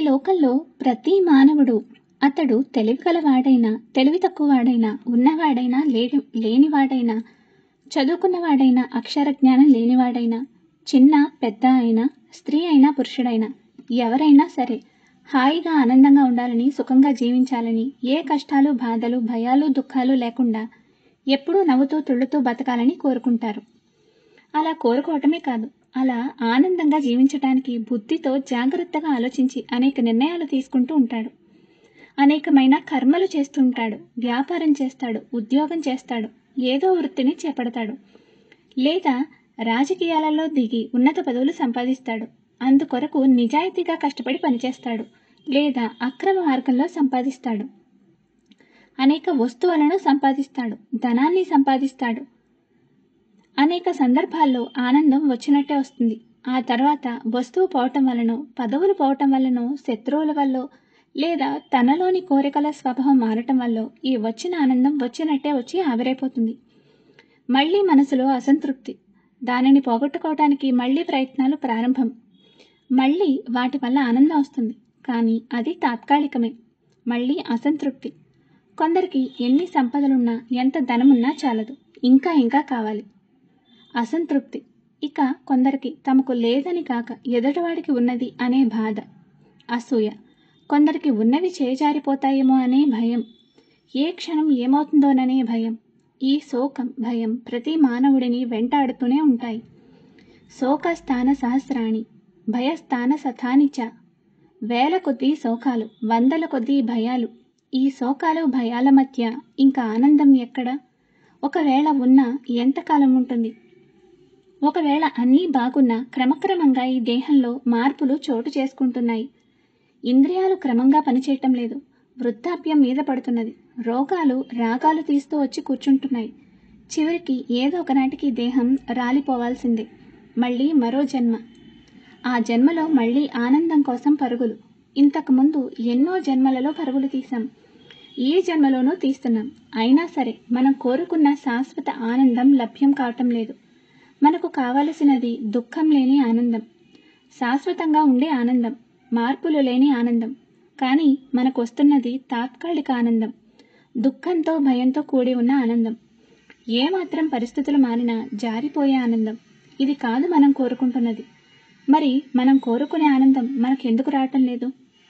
లోకంలో ప్రతి మానవుడు అతడు తెలివి కలవాడైనా తెలివి తక్కువవాడైనా ఉన్నవాడైనా లేని లేనివాడైనా చదువుకున్నవాడైనా అక్షర జ్ఞానం లేనివాడైనా చిన్న పెద్ద అయినా స్త్రీ అయినా పురుషుడైనా ఎవరైనా సరే హాయిగా ఆనందంగా ఉండాలని సుఖంగా జీవించాలని ఏ కష్టాలు బాధలు భయాలు దుఃఖాలు లేకుండా ఎప్పుడూ నవ్వుతూ తుళ్ళుతూ బతకాలని కోరుకుంటారు అలా కోరుకోవటమే కాదు అలా ఆనందంగా జీవించటానికి బుద్ధితో జాగ్రత్తగా ఆలోచించి అనేక నిర్ణయాలు తీసుకుంటూ ఉంటాడు అనేకమైన కర్మలు చేస్తుంటాడు వ్యాపారం చేస్తాడు ఉద్యోగం చేస్తాడు ఏదో వృత్తిని చేపడతాడు లేదా రాజకీయాలలో దిగి ఉన్నత పదవులు సంపాదిస్తాడు అందుకొరకు నిజాయితీగా కష్టపడి పనిచేస్తాడు లేదా అక్రమ మార్గంలో సంపాదిస్తాడు అనేక వస్తువులను సంపాదిస్తాడు ధనాన్ని సంపాదిస్తాడు అనేక సందర్భాల్లో ఆనందం వచ్చినట్టే వస్తుంది ఆ తర్వాత వస్తువు పోవటం వలనో పదవులు పోవటం వలనో శత్రువుల వల్ల లేదా తనలోని కోరికల స్వభావం మారటం వల్ల ఈ వచ్చిన ఆనందం వచ్చినట్టే వచ్చి ఆవిరైపోతుంది మళ్ళీ మనసులో అసంతృప్తి దానిని పోగొట్టుకోవటానికి మళ్ళీ ప్రయత్నాలు ప్రారంభం మళ్ళీ వాటి వల్ల ఆనందం వస్తుంది కానీ అది తాత్కాలికమే మళ్ళీ అసంతృప్తి కొందరికి ఎన్ని సంపదలున్నా ఎంత ధనమున్నా చాలదు ఇంకా ఇంకా కావాలి అసంతృప్తి ఇక కొందరికి తమకు లేదని కాక ఎదుటివాడికి ఉన్నది అనే బాధ అసూయ కొందరికి ఉన్నవి చేజారిపోతాయేమో అనే భయం ఏ క్షణం ఏమవుతుందోననే భయం ఈ శోకం భయం ప్రతి మానవుడిని వెంటాడుతూనే ఉంటాయి శోక స్థాన సహస్రాణి భయస్థాన సథానిచ వేల కొద్దీ శోకాలు వందల కొద్దీ భయాలు ఈ శోకాలు భయాల మధ్య ఇంకా ఆనందం ఎక్కడ ఒకవేళ ఉన్నా ఎంతకాలం ఉంటుంది ఒకవేళ అన్నీ బాగున్నా క్రమక్రమంగా ఈ దేహంలో మార్పులు చోటు చేసుకుంటున్నాయి ఇంద్రియాలు క్రమంగా పనిచేయటం లేదు వృద్ధాప్యం మీద పడుతున్నది రోగాలు రాగాలు తీస్తూ వచ్చి కూర్చుంటున్నాయి చివరికి ఏదో ఒకనాటికి దేహం రాలిపోవాల్సిందే మళ్ళీ మరో జన్మ ఆ జన్మలో మళ్ళీ ఆనందం కోసం పరుగులు ఇంతకుముందు ఎన్నో జన్మలలో పరుగులు తీశాం ఈ జన్మలోనూ తీస్తున్నాం అయినా సరే మనం కోరుకున్న శాశ్వత ఆనందం లభ్యం కావటం లేదు మనకు కావలసినది దుఃఖం లేని ఆనందం శాశ్వతంగా ఉండే ఆనందం మార్పులు లేని ఆనందం కానీ మనకు వస్తున్నది తాత్కాలిక ఆనందం దుఃఖంతో భయంతో కూడి ఉన్న ఆనందం ఏమాత్రం పరిస్థితులు మారినా జారిపోయే ఆనందం ఇది కాదు మనం కోరుకుంటున్నది మరి మనం కోరుకునే ఆనందం మనకెందుకు రావటం లేదు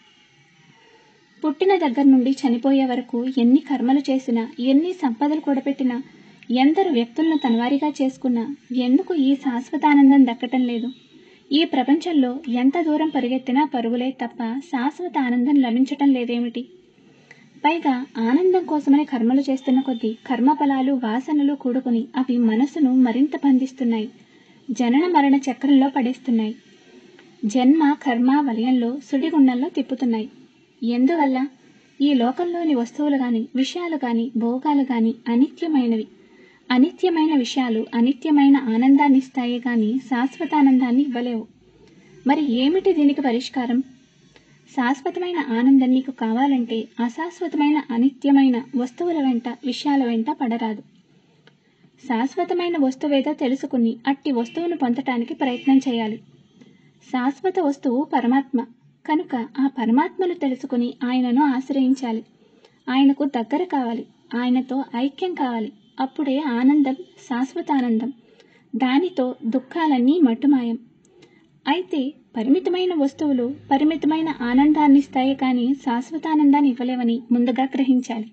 పుట్టిన దగ్గర నుండి చనిపోయే వరకు ఎన్ని కర్మలు చేసినా ఎన్ని సంపదలు కూడబెట్టినా ఎందరు వ్యక్తులను తనవారిగా చేసుకున్నా ఎందుకు ఈ శాశ్వతానందం దక్కటం లేదు ఈ ప్రపంచంలో ఎంత దూరం పరిగెత్తినా పరుగులే తప్ప శాశ్వత ఆనందం లభించటం లేదేమిటి పైగా ఆనందం కోసమని కర్మలు చేస్తున్న కొద్దీ కర్మఫలాలు వాసనలు కూడుకుని అవి మనసును మరింత బంధిస్తున్నాయి జనన మరణ చక్రంలో పడేస్తున్నాయి జన్మ కర్మ వలయంలో సుడిగుండంలో తిప్పుతున్నాయి ఎందువల్ల ఈ లోకంలోని వస్తువులు గాని విషయాలు గాని భోగాలు గాని అనిత్యమైనవి అనిత్యమైన విషయాలు అనిత్యమైన ఆనందాన్ని ఇస్తాయి కానీ శాశ్వతానందాన్ని ఇవ్వలేవు మరి ఏమిటి దీనికి పరిష్కారం శాశ్వతమైన ఆనందం నీకు కావాలంటే అశాశ్వతమైన అనిత్యమైన వస్తువుల వెంట విషయాల వెంట పడరాదు శాశ్వతమైన వస్తువేదో తెలుసుకుని అట్టి వస్తువును పొందటానికి ప్రయత్నం చేయాలి శాశ్వత వస్తువు పరమాత్మ కనుక ఆ పరమాత్మను తెలుసుకుని ఆయనను ఆశ్రయించాలి ఆయనకు దగ్గర కావాలి ఆయనతో ఐక్యం కావాలి అప్పుడే ఆనందం శాశ్వతానందం దానితో దుఃఖాలన్నీ మట్టుమాయం అయితే పరిమితమైన వస్తువులు పరిమితమైన ఆనందాన్ని ఇస్తాయి కానీ శాశ్వతానందాన్ని ఇవ్వలేవని ముందుగా గ్రహించాలి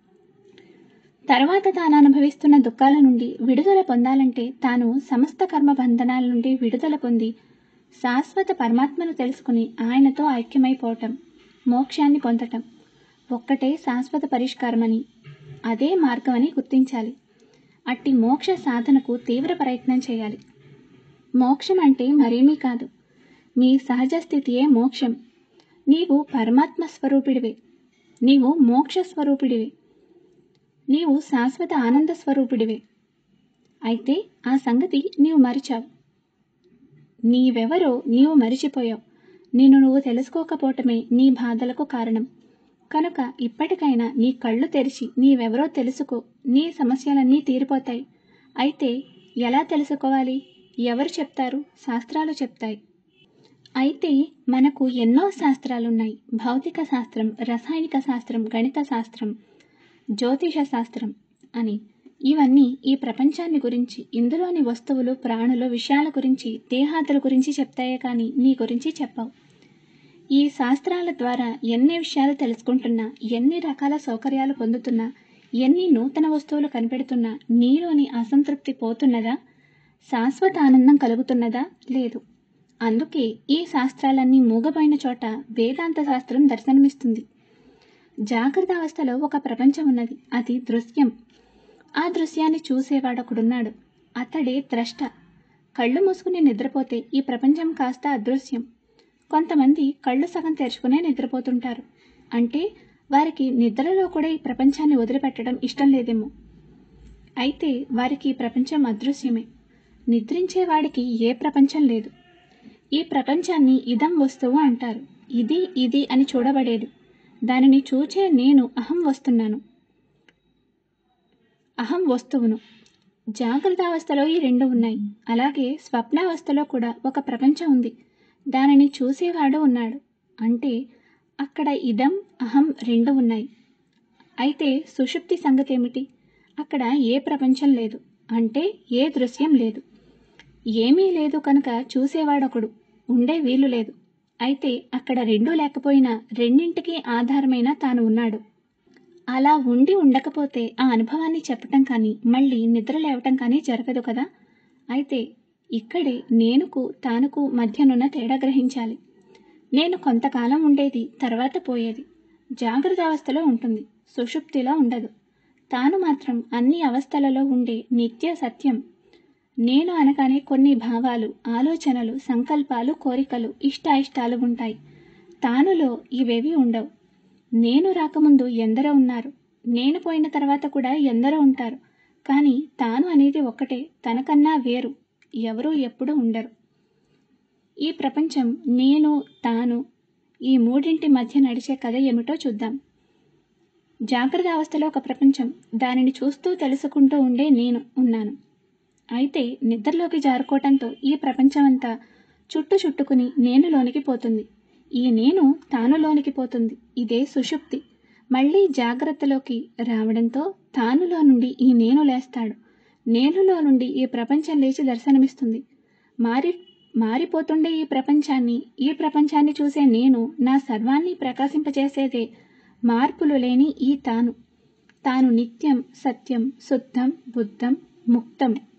తర్వాత తాను అనుభవిస్తున్న దుఃఖాల నుండి విడుదల పొందాలంటే తాను సమస్త కర్మ బంధనాల నుండి విడుదల పొంది శాశ్వత పరమాత్మను తెలుసుకుని ఆయనతో ఐక్యమైపోవటం మోక్షాన్ని పొందటం ఒక్కటే శాశ్వత పరిష్కారమని అదే మార్గమని గుర్తించాలి అట్టి మోక్ష సాధనకు తీవ్ర ప్రయత్నం చేయాలి మోక్షం అంటే మరేమీ కాదు మీ సహజ స్థితియే మోక్షం నీవు పరమాత్మ స్వరూపిడివే నీవు మోక్ష స్వరూపిడివే నీవు శాశ్వత ఆనంద స్వరూపుడివే అయితే ఆ సంగతి నీవు మరిచావు నీవెవరో నీవు మరిచిపోయావు నిన్ను నువ్వు తెలుసుకోకపోవటమే నీ బాధలకు కారణం కనుక ఇప్పటికైనా నీ కళ్ళు తెరిచి నీవెవరో తెలుసుకో నీ సమస్యలన్నీ తీరిపోతాయి అయితే ఎలా తెలుసుకోవాలి ఎవరు చెప్తారు శాస్త్రాలు చెప్తాయి అయితే మనకు ఎన్నో శాస్త్రాలున్నాయి భౌతిక శాస్త్రం రసాయనిక శాస్త్రం గణిత శాస్త్రం జ్యోతిష శాస్త్రం అని ఇవన్నీ ఈ ప్రపంచాన్ని గురించి ఇందులోని వస్తువులు ప్రాణులు విషయాల గురించి దేహాదుల గురించి చెప్తాయే కానీ నీ గురించి చెప్పవు ఈ శాస్త్రాల ద్వారా ఎన్ని విషయాలు తెలుసుకుంటున్నా ఎన్ని రకాల సౌకర్యాలు పొందుతున్నా ఎన్ని నూతన వస్తువులు కనిపెడుతున్నా నీలోని అసంతృప్తి పోతున్నదా శాశ్వత ఆనందం కలుగుతున్నదా లేదు అందుకే ఈ శాస్త్రాలన్నీ మూగబోయిన చోట వేదాంత శాస్త్రం దర్శనమిస్తుంది జాగ్రత్త అవస్థలో ఒక ప్రపంచం ఉన్నది అది దృశ్యం ఆ దృశ్యాన్ని చూసేవాడొకడున్నాడు అతడే ద్రష్ట కళ్ళు మూసుకుని నిద్రపోతే ఈ ప్రపంచం కాస్త అదృశ్యం కొంతమంది కళ్ళు సగం తెరుచుకునే నిద్రపోతుంటారు అంటే వారికి నిద్రలో కూడా ఈ ప్రపంచాన్ని వదిలిపెట్టడం ఇష్టం లేదేమో అయితే వారికి ఈ ప్రపంచం అదృశ్యమే నిద్రించే వాడికి ఏ ప్రపంచం లేదు ఈ ప్రపంచాన్ని ఇదం వస్తువు అంటారు ఇది ఇది అని చూడబడేది దానిని చూచే నేను అహం వస్తున్నాను అహం వస్తువును జాగ్రత్త అవస్థలో ఈ రెండు ఉన్నాయి అలాగే స్వప్నావస్థలో కూడా ఒక ప్రపంచం ఉంది దానిని చూసేవాడు ఉన్నాడు అంటే అక్కడ ఇదం అహం రెండు ఉన్నాయి అయితే సుషుప్తి సంగతి ఏమిటి అక్కడ ఏ ప్రపంచం లేదు అంటే ఏ దృశ్యం లేదు ఏమీ లేదు కనుక చూసేవాడొకడు ఉండే వీలు లేదు అయితే అక్కడ రెండూ లేకపోయినా రెండింటికి ఆధారమైన తాను ఉన్నాడు అలా ఉండి ఉండకపోతే ఆ అనుభవాన్ని చెప్పటం కానీ మళ్ళీ నిద్ర లేవటం కానీ జరగదు కదా అయితే ఇక్కడే నేనుకు తానుకు మధ్యనున్న తేడా గ్రహించాలి నేను కొంతకాలం ఉండేది తర్వాత పోయేది జాగ్రత్త అవస్థలో ఉంటుంది సుషుప్తిలో ఉండదు తాను మాత్రం అన్ని అవస్థలలో ఉండే నిత్య సత్యం నేను అనగానే కొన్ని భావాలు ఆలోచనలు సంకల్పాలు కోరికలు ఇష్టాయిష్టాలు ఉంటాయి తానులో ఇవేవి ఉండవు నేను రాకముందు ఎందరో ఉన్నారు నేను పోయిన తర్వాత కూడా ఎందరో ఉంటారు కానీ తాను అనేది ఒక్కటే తనకన్నా వేరు ఎవరూ ఎప్పుడూ ఉండరు ఈ ప్రపంచం నేను తాను ఈ మూడింటి మధ్య నడిచే కథ ఏమిటో చూద్దాం జాగ్రత్త అవస్థలో ఒక ప్రపంచం దానిని చూస్తూ తెలుసుకుంటూ ఉండే నేను ఉన్నాను అయితే నిద్రలోకి జారుకోవటంతో ఈ ప్రపంచమంతా చుట్టు చుట్టుకుని నేనులోనికి పోతుంది ఈ నేను తానులోనికి పోతుంది ఇదే సుషుప్తి మళ్ళీ జాగ్రత్తలోకి రావడంతో తానులో నుండి ఈ నేను లేస్తాడు నేనులో నుండి ఈ ప్రపంచం లేచి దర్శనమిస్తుంది మారి మారిపోతుండే ఈ ప్రపంచాన్ని ఈ ప్రపంచాన్ని చూసే నేను నా సర్వాన్ని ప్రకాశింపజేసేదే మార్పులు లేని ఈ తాను తాను నిత్యం సత్యం శుద్ధం బుద్ధం ముక్తం